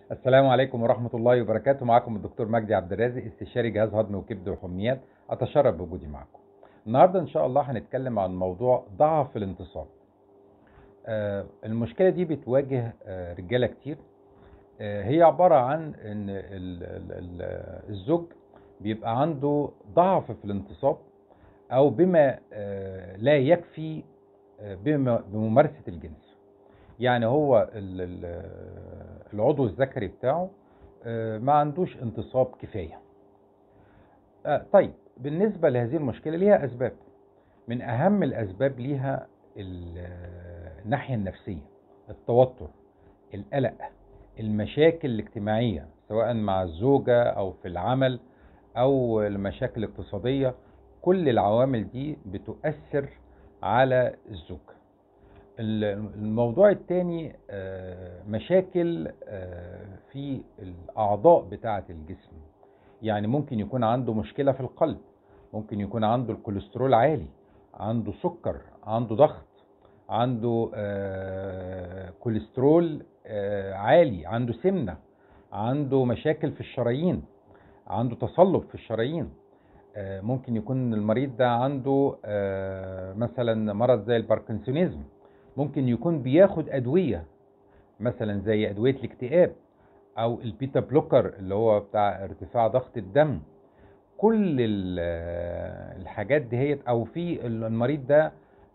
السلام عليكم ورحمة الله وبركاته معكم الدكتور مجدي عبد الرازق استشاري جهاز هضم وكبد وحميات أتشرف بوجودي معكم النهاردة إن شاء الله هنتكلم عن موضوع ضعف الانتصاب آه المشكلة دي بتواجه آه رجالة كتير آه هي عبارة عن إن ال- ال- ال- الزوج بيبقى عنده ضعف في الانتصاب أو بما آه لا يكفي آه بما- بممارسة الجنس يعني هو ال- ال- العضو الذكري بتاعه آه، ما عندوش انتصاب كفاية آه، طيب بالنسبة لهذه المشكلة ليها أسباب من أهم الأسباب ليها ال- آه، الناحية النفسية التوتر القلق المشاكل الاجتماعية سواء مع الزوجة أو في العمل أو المشاكل الاقتصادية كل العوامل دي بتؤثر على الزوج ال- الموضوع التاني آه، مشاكل آه، في الأعضاء بتاعة الجسم يعني ممكن يكون عنده مشكلة في القلب ممكن يكون عنده الكوليسترول عالي عنده سكر عنده ضغط عنده آه، كوليسترول آه، عالي عنده سمنة عنده مشاكل في الشرايين عنده تصلب في الشرايين آه، ممكن يكون المريض ده عنده آه، مثلا مرض زي الباركنسونيزم ممكن يكون بياخد أدوية مثلا زي أدوية الاكتئاب أو البيتا بلوكر اللي هو بتاع ارتفاع ضغط الدم كل ال- آه، الحاجات دي هي أو في المريض ده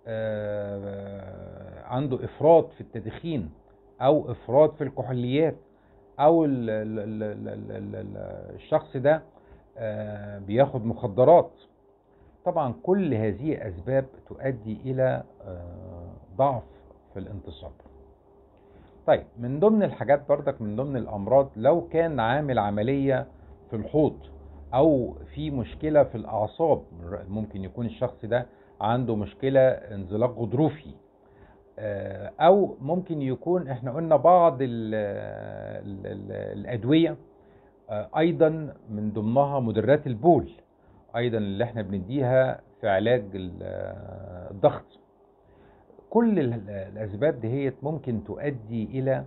آه، عنده إفراط في التدخين أو إفراط في الكحوليات أو ال- ال- ال- ال- ال- ال- الشخص ده آه، بياخد مخدرات طبعا كل هذه أسباب تؤدي إلى آه، ضعف في الانتصاب طيب من ضمن الحاجات برضك من ضمن الأمراض لو كان عامل عملية في الحوض أو في مشكلة في الأعصاب ممكن يكون الشخص ده عنده مشكلة انزلاق غضروفي آه، أو ممكن يكون احنا قلنا بعض ال ال ال الأدوية آه، أيضا من ضمنها مدرات البول ايضا اللي احنا بنديها في علاج ال- آه، الضغط كل ال- الاسباب دهيت ممكن تؤدي الى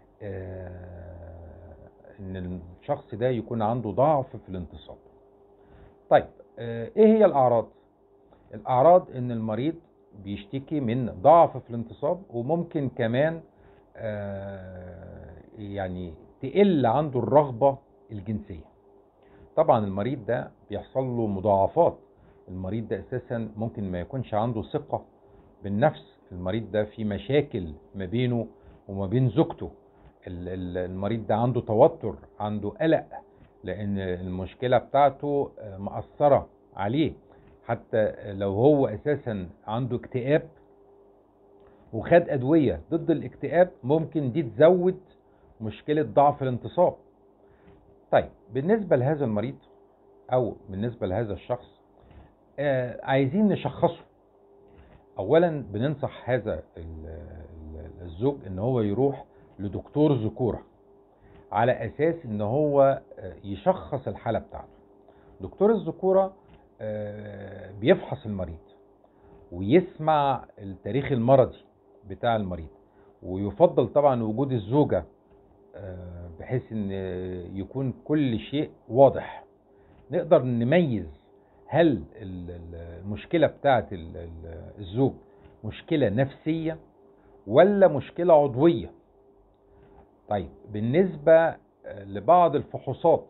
آه، ان الشخص ده يكون عنده ضعف في الانتصاب طيب آه، ايه هي الاعراض الاعراض ان المريض بيشتكي من ضعف في الانتصاب وممكن كمان آه، يعني تقل عنده الرغبة الجنسية طبعا المريض ده بيحصل له مضاعفات المريض ده اساسا ممكن ما يكونش عنده ثقة بالنفس المريض ده في مشاكل ما بينه وما بين زوجته ال- ال- المريض ده عنده توتر عنده قلق لان المشكلة بتاعته آه، مأثرة عليه حتى لو هو اساسا عنده اكتئاب وخد ادوية ضد الاكتئاب ممكن دي تزود مشكلة ضعف الانتصاب طيب بالنسبة لهذا المريض أو بالنسبة لهذا الشخص آه عايزين نشخصه أولا بننصح هذا ال- ال- الزوج إن هو يروح لدكتور ذكورة على أساس إن هو آه، يشخص الحالة بتاعته دكتور الذكورة آه، بيفحص المريض ويسمع التاريخ المرضي بتاع المريض ويفضل طبعا وجود الزوجة آه، بحيث ان يكون كل شيء واضح نقدر نميز هل ال- ال- المشكلة بتاعت ال- ال- الزوج مشكلة نفسية ولا مشكلة عضوية طيب بالنسبة آه، لبعض الفحوصات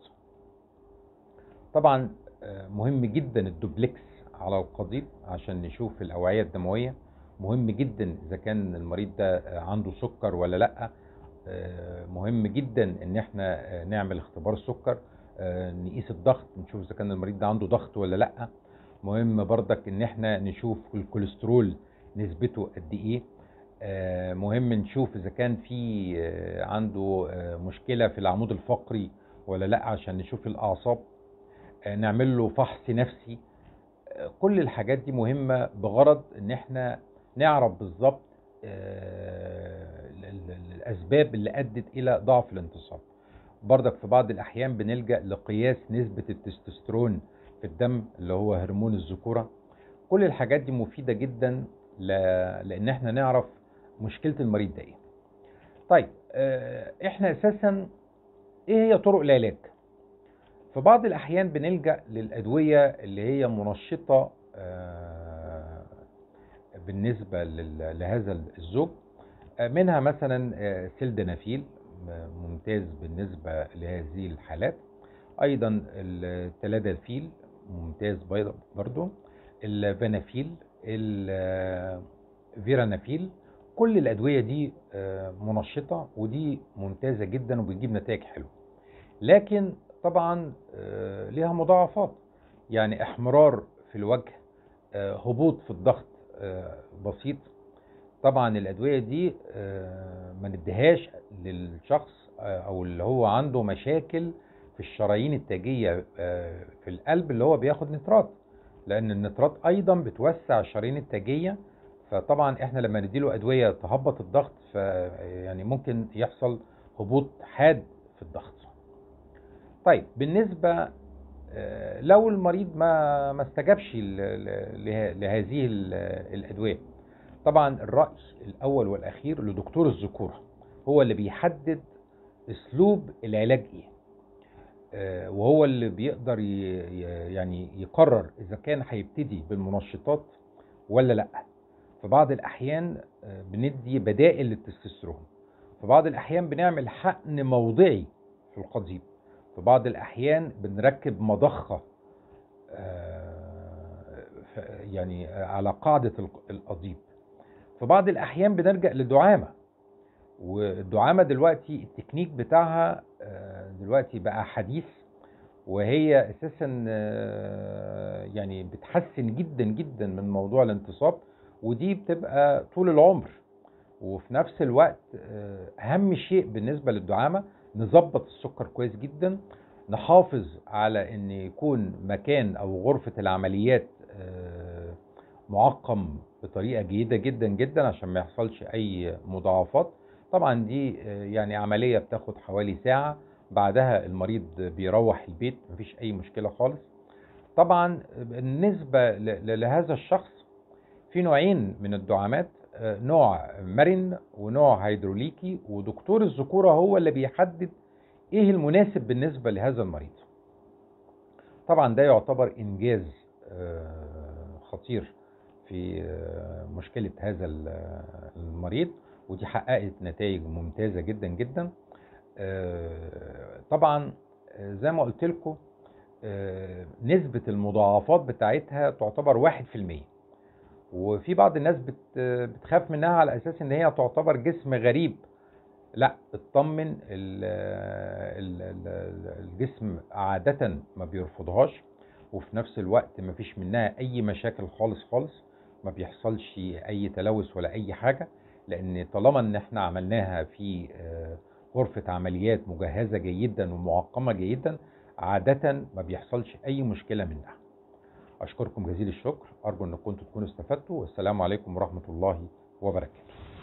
طبعا آه، مهم جدا الدوبلكس على القضيب عشان نشوف الأوعية الدموية مهم جدا إذا كان المريض ده آه، عنده سكر ولا لأ آه، مهم جدا ان احنا آه، نعمل اختبار السكر آه، نقيس الضغط نشوف اذا كان المريض ده عنده ضغط ولا لا مهم بردك ان احنا نشوف الكوليسترول نسبته قد ايه آه، مهم نشوف اذا كان في آه، عنده آه، مشكلة في العمود الفقري ولا لا عشان نشوف الاعصاب آه، نعمل له فحص نفسي آه، كل الحاجات دي مهمة بغرض ان احنا نعرف بالظبط آه، ال- ال- الاسباب اللي ادت الى ضعف الانتصاب برضك في بعض الاحيان بنلجأ لقياس نسبة التستوستيرون في الدم اللي هو هرمون الذكورة كل الحاجات دي مفيدة جدا ل... لان احنا نعرف مشكلة المريض ده ايه طيب آه، احنا اساسا ايه هي طرق العلاج في بعض الاحيان بنلجا للادويه اللي هي منشطه آه، بالنسبه لل- لهذا الزوج آه، منها مثلا آه، سلدنافيل م- ممتاز بالنسبه لهذه الحالات ايضا التلادافيل ممتاز بيض- برضو الفانافيل الفيرانافيل كل الادويه دي آه، منشطه ودي ممتازه جدا وبتجيب نتائج حلوه لكن طبعا آه، ليها مضاعفات يعني احمرار في الوجه آه، هبوط في الضغط آه، بسيط طبعا الادويه دي آه، ما نديهاش للشخص آه، او اللي هو عنده مشاكل في الشرايين التاجيه آه، في القلب اللي هو بياخد نترات لان النترات ايضا بتوسع الشرايين التاجيه فطبعا احنا لما نديله ادويه تهبط الضغط ف يعني ممكن يحصل هبوط حاد في الضغط طيب بالنسبه آه، لو المريض ما ما استجابش ل- ل- له- لهذه ال- الادويه طبعا الراي الاول والاخير لدكتور الذكوره هو اللي بيحدد اسلوب العلاج ايه آه، وهو اللي بيقدر ي- ي- يعني يقرر اذا كان هيبتدي بالمنشطات ولا لا في بعض الاحيان آه، بندي بدائل للتستوستيرون في بعض الاحيان بنعمل حقن موضعي في القضيب في بعض الاحيان بنركب مضخه آه، ف- يعني على قاعده الق- القضيب في بعض الاحيان بنلجا للدعامه والدعامه دلوقتي التكنيك بتاعها آه، دلوقتي بقى حديث وهي اساسا آه، يعني بتحسن جدا جدا من موضوع الانتصاب ودي بتبقى طول العمر وفي نفس الوقت آه، اهم شيء بالنسبه للدعامه نظبط السكر كويس جدا نحافظ على ان يكون مكان او غرفه العمليات آه، معقم بطريقه جيده جدا جدا عشان ما يحصلش اي مضاعفات طبعا دي آه، يعني عمليه بتاخد حوالي ساعه بعدها المريض بيروح البيت مفيش اي مشكله خالص طبعا بالنسبه ل- ل- لهذا الشخص في نوعين من الدعامات آه، نوع مرن ونوع هيدروليكي ودكتور الذكوره هو اللي بيحدد ايه المناسب بالنسبه لهذا المريض طبعا ده يعتبر انجاز آه، خطير في آه، مشكله هذا ال- المريض ودي حققت نتائج ممتازه جدا جدا آه، طبعا آه، زي ما قلت لكم نسبه المضاعفات بتاعتها تعتبر واحد في المية وفي بعض الناس بت بتخاف منها على اساس ان هي تعتبر جسم غريب لا اطمن ال- ال- ال- الجسم عادة ما بيرفضهاش وفي نفس الوقت ما فيش منها اي مشاكل خالص خالص ما بيحصلش اي تلوث ولا اي حاجة لان طالما ان احنا عملناها في آه، غرفة عمليات مجهزة جدا ومعقمة جدا عادة ما بيحصلش اي مشكلة منها اشكركم جزيل الشكر ارجو ان كنتم تكونوا استفدتوا والسلام عليكم ورحمة الله وبركاته